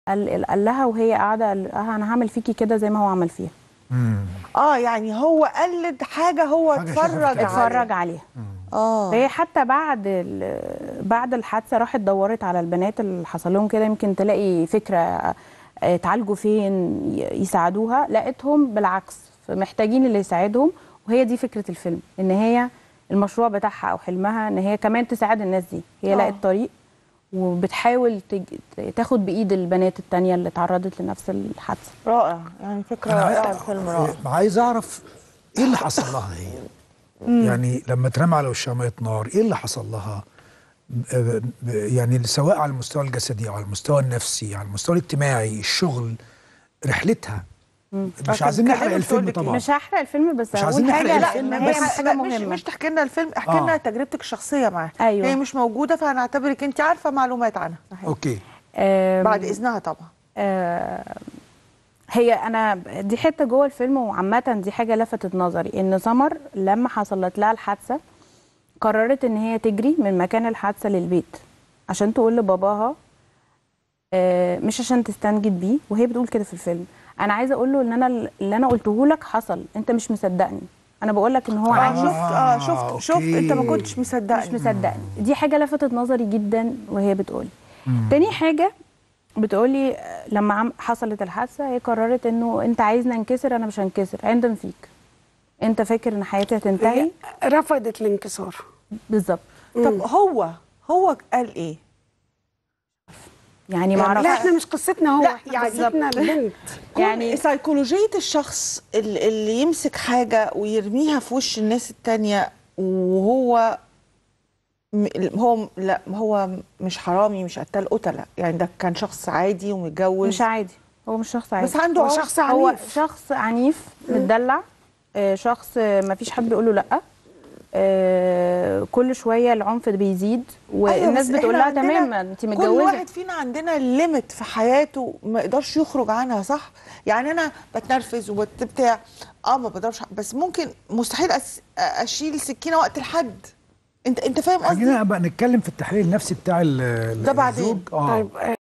قال, قال لها وهي قاعده قال لها انا هعمل فيكي كده زي ما هو عمل فيها اه يعني هو قلد حاجه هو حاجة شافها في اتفرج التلفزيون. عليها اتفرج عليها اه فهي حتى بعد ال- بعد الحادثه راحت دورت على البنات اللي حصل لهم كده يمكن تلاقي فكره آه، اتعالجوا فين ي- يساعدوها لقيتهم بالعكس محتاجين اللي يساعدهم وهي دي فكره الفيلم ان هي المشروع بتاعها او حلمها ان هي كمان تساعد الناس دي هي آه. لقت طريق وبتحاول تج... تاخد بايد البنات التانية اللي تعرضت لنفس الحادثه رائع يعني فكره أنا رائعه عايز- الفيلم رائع عايز اعرف ايه اللي حصل لها هي يعني لما اترمى على وشها ميه نار ايه اللي حصل لها ب- ب- يعني سواء على المستوى الجسدي او على المستوى النفسي على المستوى الاجتماعي الشغل رحلتها مش كان عايزين نحرق كلمة الفيلم بتقولك إيه؟ طبعا مش هحرق الفيلم بس مش هقول عايزين نحرق حاجه الفيلم، لان بس- هي حاجه مش مهمه مش تحكي لنا الفيلم احكي لنا آه. تجربتك الشخصيه معاها أيوة. هي مش موجوده فهنعتبرك انت عارفه معلومات عنها اوكي آم، بعد اذنها طبعا آه، هي انا دي حته جوه الفيلم وعامه دي حاجه لفتت نظري ان سمر لما حصلت لها الحادثه قررت ان هي تجري من مكان الحادثه للبيت عشان تقول لباباها آه، مش عشان تستنجد بيه وهي بتقول كده في الفيلم انا عايزه اقول له ان انا اللي انا قلته لك حصل انت مش مصدقني انا بقول لك ان هو اه عايش شفت اه شفت أوكي. شفت انت ما كنتش مش مصدقني مصدقني دي حاجه لفتت نظري جدا وهي بتقولي تاني حاجه بتقولي آه، لما عم حصلت الحادثه هي قررت انه انت عايزني انكسر انا مش هنكسر عندم فيك انت فاكر ان حياتي هتنتهي هي رفضت الانكسار بالظبط طب هو هو قال ايه يعني ما لا اعرفش احنا مش قصتنا هو لا، احنا بالظبط. قصتنا البنت يعني يعني سيكولوجية الشخص اللي, اللي يمسك حاجة ويرميها في وش الناس التانية وهو م- هو لا هو مش حرامي مش قتال قتلة يعني ده كان شخص عادي ومتجوز مش عادي هو مش شخص عادي بس عنده هو عقل. شخص هو عنيف شخص عنيف متدلع آه، شخص ما فيش حد بيقول له لا آه، كل شويه العنف بيزيد والناس بس بتقول إحنا لها عندنا تمام ما انت كل متجوزه واحد فينا عندنا ليميت في حياته ما يقدرش يخرج عنها صح يعني انا بتنرفز وبتاع اه ما بقدرش بس ممكن مستحيل أس... اشيل سكينه وقت الحد انت انت فاهم قصدي خلينا بقى نتكلم في التحليل النفسي بتاع ال- ده بعدين. الزوج اه طيب